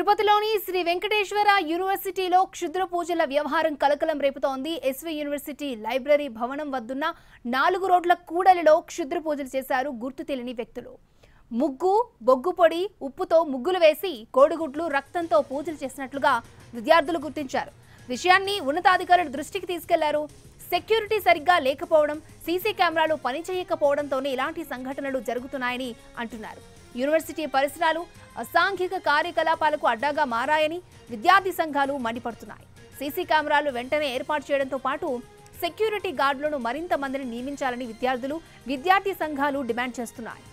తిరుపతిలోని శ్రీ వెంకటేశ్వర యూనివర్సిటీలో క్షుద్ర పూజల వ్యవహారం కలకలం రేపుతోంది ఎస్వి యూనివర్సిటీ లైబ్రరీ భవనం వద్దున్న నాలుగు రోడ్ల కూడలిలో క్షుద్ర పూజలు చేశారు గుర్తు తెలియని వ్యక్తులు ముగ్గు బొగ్గు పొడి ఉప్పుతో ముగ్గులు వేసి కోడిగుడ్లు రక్తంతో పూజలు చేసినట్లుగా విద్యార్థులు గుర్తించారు విషయాన్ని ఉన్నతాధికారుల దృష్టికి తీసుకెళ్లారు సెక్యూరిటీ సరిగ్గా లేకపోవడం సీసీ కెమెరాలు పనిచేయకపోవడంతోనే ఇలాంటి సంఘటనలు జరుగుతున్నాయని అంటున్నారు యూనివర్సిటీ పరిసరాలు అసాంఘిక కార్యకలాపాలకు అడ్డాగా మారాయని విద్యార్థి సంఘాలు మండిపడుతున్నాయి సీసీ కెమెరాలు వెంటనే ఏర్పాటు చేయడంతో పాటు సెక్యూరిటీ గార్డులను మరింత మందిని నియమించాలని విద్యార్థులు విద్యార్థి సంఘాలు డిమాండ్ చేస్తున్నాయి